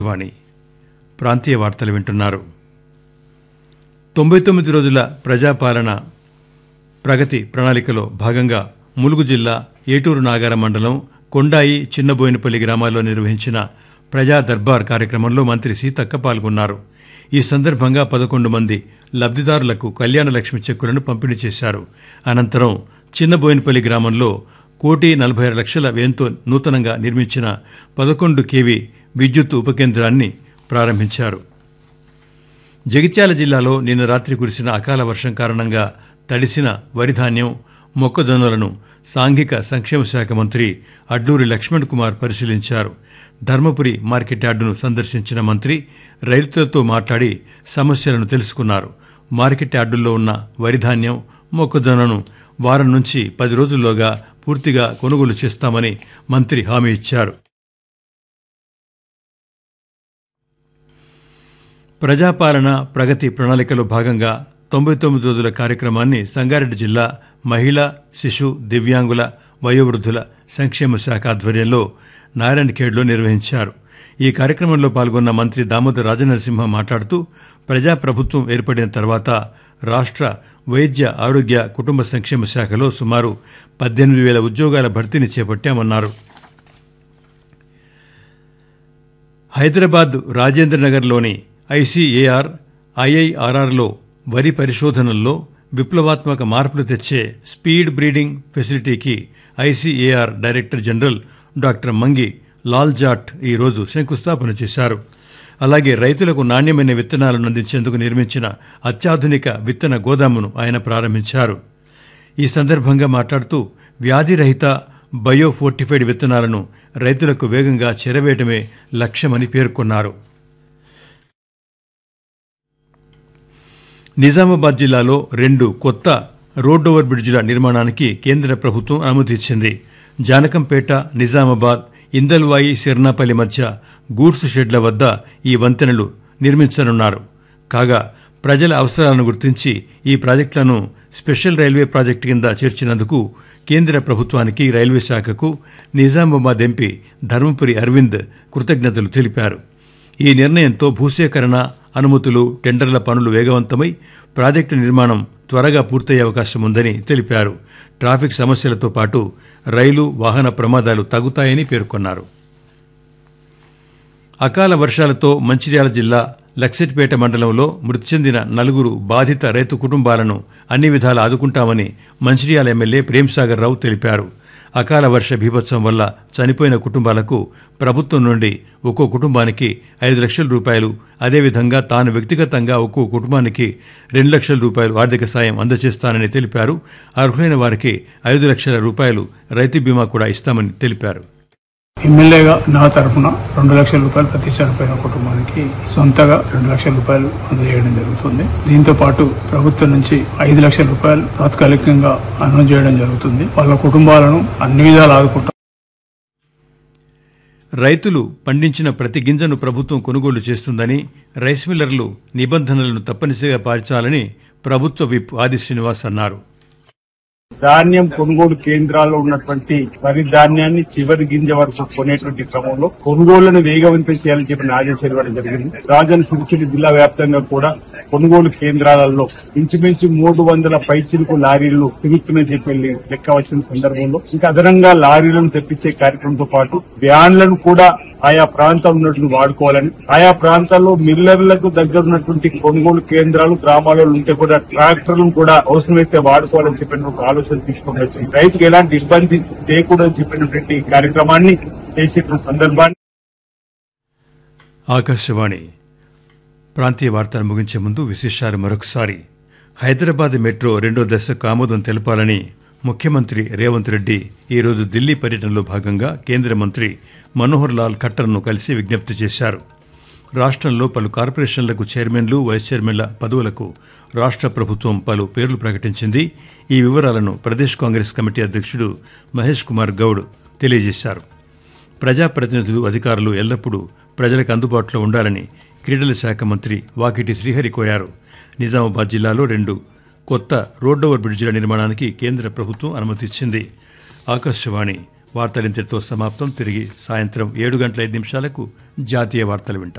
వాణి ప్రాంతీయ వార్తలు వింటున్నారు తొంభై తొమ్మిది రోజుల ప్రజాపాలన ప్రగతి ప్రణాళికలో భాగంగా ములుగు జిల్లా ఏటూరు నాగార మండలం కొండాయి చిన్నబోయినపల్లి గ్రామాల్లో నిర్వహించిన ప్రజా దర్బార్ కార్యక్రమంలో మంత్రి సీతక్క పాల్గొన్నారు ఈ సందర్భంగా పదకొండు మంది లబ్దిదారులకు కళ్యాణ లక్ష్మి చెక్కులను పంపిణీ చేశారు అనంతరం చిన్నబోయినపల్లి గ్రామంలో కోటి నలభై ఆరు లక్షల వ్యయంతో నూతనంగా నిర్మించిన పదకొండు కేవీ విద్యుత్ ఉపకేంద్రాన్ని ప్రారంభించారు జగిత్యాల జిల్లాలో నిన్న రాత్రి కురిసిన అకాల వర్షం కారణంగా తడిసిన వరి ధాన్యం మొక్కజొన్నలను సాంఘిక సంక్షేమ శాఖ మంత్రి అడ్లూరి లక్ష్మణ్ కుమార్ పరిశీలించారు ధర్మపురి మార్కెట్ యార్డును సందర్శించిన మంత్రి రైతులతో మాట్లాడి సమస్యలను తెలుసుకున్నారు మార్కెట్ యార్డుల్లో ఉన్న వరి ధాన్యం మొక్కజొన్నను వారం నుంచి పది రోజుల్లోగా పూర్తిగా కొనుగోలు చేస్తామని మంత్రి హామీ ఇచ్చారు ప్రజాపాలన ప్రగతి ప్రణాళికలో భాగంగా తొంభై తొమ్మిది రోజుల కార్యక్రమాన్ని సంగారెడ్డి జిల్లా మహిళా శిశు దివ్యాంగుల వయోవృద్ధుల సంక్షేమ శాఖ ఆధ్వర్యంలో నారాయణఖేడ్లో నిర్వహించారు ఈ కార్యక్రమంలో పాల్గొన్న మంత్రి దామోదర్ రాజనరసింహ మాట్లాడుతూ ప్రజాప్రభుత్వం ఏర్పడిన తర్వాత రాష్ట్ర వైద్య ఆరోగ్య కుటుంబ సంక్షేమ శాఖలో సుమారు పద్దెనిమిది వేల ఉద్యోగాల భర్తీని చేపట్టామన్నారు హైదరాబాద్ రాజేంద్రనగర్లోని ఐసీఏఆర్ ఐఐఆర్ఆర్లో వరి పరిశోధనల్లో విప్లవాత్మక మార్పులు తెచ్చే స్పీడ్ బ్రీడింగ్ ఫెసిలిటీకి ICAR director general doctor Mangi Lal Jat ఈరోజు శంకుస్థాపన చేశారు అలాగే రైతులకు నాణ్యమైన విత్తనాలను అందించేందుకు నిర్మించిన అత్యాధునిక విత్తన గోదామును ఆయన ప్రారంభించారు ఈ సందర్భంగా మాట్లాడుతూ వ్యాధిరహిత బయో ఫోర్టిఫైడ్ విత్తనాలను రైతులకు వేగంగా చేరవేయటమే లక్ష్యమని పేర్కొన్నారు నిజామాబాద్ జిల్లాలో రెండు కొత్త రోడ్ ఓవర్ బ్రిడ్జిల నిర్మాణానికి కేంద్ర ప్రభుత్వం అనుమతి ఇచ్చింది జానకంపేట నిజామాబాద్ ఇందల్వాయి సిర్నాపల్లి మధ్య గూడ్స్ షెడ్ల వద్ద ఈ వంతెనలు నిర్మించనున్నారు కాగా ప్రజల అవసరాలను గుర్తించి ఈ ప్రాజెక్టులను స్పెషల్ రైల్వే ప్రాజెక్టు కింద చేర్చినందుకు కేంద్ర ప్రభుత్వానికి రైల్వే శాఖకు నిజామాబాద్ ఎంపీ ధర్మపురి అరవింద్ కృతజ్ఞతలు తెలిపారు ఈ నిర్ణయంతో భూసేకరణ అనుమతులు టెండర్ల పనులు వేగవంతమై ప్రాజెక్టు నిర్మాణం త్వరగా పూర్తయ్యే అవకాశం ఉందని తెలిపారు ట్రాఫిక్ సమస్యలతో పాటు రైలు వాహన ప్రమాదాలు తగ్గుతాయని పేర్కొన్నారు అకాల వర్షాలతో మంచిర్యాల జిల్లా లక్సెట్పేట మండలంలో మృతి చెందిన నలుగురు బాధిత రైతు కుటుంబాలను అన్ని విధాలా ఆదుకుంటామని మంచిర్యాల ఎమ్మెల్యే ప్రేమ్సాగర్ రావు తెలిపారు అకాల వర్ష బీభత్సం వల్ల చనిపోయిన కుటుంబాలకు ప్రభుత్వం నుండి ఒక్కో కుటుంబానికి ఐదు లక్షల రూపాయలు అదేవిధంగా తాను వ్యక్తిగతంగా ఒక్కో కుటుంబానికి రెండు లక్షల రూపాయలు ఆర్థిక సాయం అందజేస్తానని తెలిపారు అర్హులైన వారికి ఐదు లక్షల రూపాయలు రైతు బీమా కూడా ఇస్తామని తెలిపారు ఎమ్మెల్యేగా నా తరఫున రెండు లక్షల రూపాయలు ప్రతి చనిపోయిన కుటుంబానికి సొంతగా రెండు లక్షల రూపాయలు అందజేయడం జరుగుతుంది దీంతో పాటు ప్రభుత్వం నుంచి ఐదు లక్షల రూపాయలు తాత్కాలికంగా అందజేయడం జరుగుతుంది వాళ్ళ కుటుంబాలను అన్ని విధాలు ఆదుకుంటాం రైతులు పండించిన ప్రతి గింజను ప్రభుత్వం కొనుగోలు చేస్తుందని రైస్ మిల్లర్లు నిబంధనలను తప్పనిసరిగా పాటించాలని ప్రభుత్వ విప్ ఆది శ్రీనివాస్ అన్నారు ధాన్యం కొనుగోలు కేంద్రాల్లో ఉన్నటువంటి వరి ధాన్యాన్ని చివరి గింజ వరకు కొనేటువంటి క్రమంలో కొనుగోళ్లను వేగవంతం చేయాలని చెప్పిన ఆదేశాలు ఇవ్వడం జరిగింది రాజన్న సిరిసిల్ల జిల్లా వ్యాప్తంగా కూడా కొనుగోలు కేంద్రాలలో ఇంచుమించు మూడు వందల పైసలకు లారీలు తిరుగుతున్నాయని చెప్పి లెక్క వచ్చిన సందర్భంలో ఇంకా అదనంగా లారీలను తెప్పించే కార్యక్రమంతో పాటు వ్యాన్లను కూడా ఆయా ప్రాంతాలు ఉన్నట్లు వాడుకోవాలని ఆయా ప్రాంతాల్లో మిల్లర్లకు దగ్గర ఉన్నటువంటి కొనుగోలు కేంద్రాలు గ్రామాలలో ఉంటే కూడా ట్రాక్టర్లను కూడా అవసరమైతే వాడుకోవాలని చెప్పిన ఒక ఆలోచన తీసుకొని వచ్చి రైతుకు ఎలాంటి ఇబ్బంది చేయకూడదని చెప్పినటువంటి కార్యక్రమాన్ని చేసేటువంటి సందర్భాన్ని ఆకాశవాణి ప్రాంతీయ వార్తలు ముగించే ముందు విశేషాలు మరొకసారి హైదరాబాద్ మెట్రో రెండో దశకు ఆమోదం తెలపాలని ముఖ్యమంత్రి రేవంత్ రెడ్డి ఈరోజు ఢిల్లీ పర్యటనలో భాగంగా కేంద్ర మంత్రి మనోహర్ లాల్ ఖట్టర్ను కలిసి విజ్ఞప్తి చేశారు రాష్ట్రంలో పలు కార్పొరేషన్లకు చైర్మన్లు వైస్ చైర్మన్ల పదవులకు రాష్ట్ర ప్రభుత్వం పలు పేర్లు ప్రకటించింది ఈ వివరాలను ప్రదేశ్ కాంగ్రెస్ కమిటీ అధ్యక్షుడు మహేష్ కుమార్ గౌడ్ తెలియజేశారు ప్రజాప్రతినిధులు అధికారులు ఎల్లప్పుడూ ప్రజలకు అందుబాటులో ఉండాలని క్రీడల శాఖ మంత్రి వాకిటి శ్రీహరి కోరారు నిజామాబాద్ జిల్లాలో రెండు కొత్త రోడ్ ఓవర్ బ్రిడ్జిల నిర్మాణానికి కేంద్ర ప్రభుత్వం అనుమతి ఇచ్చింది ఆకాశవాణి వార్తలింతటితో సమాప్తం తిరిగి సాయంత్రం ఏడు గంటల ఐదు నిమిషాలకు జాతీయ వార్తలు వింటారు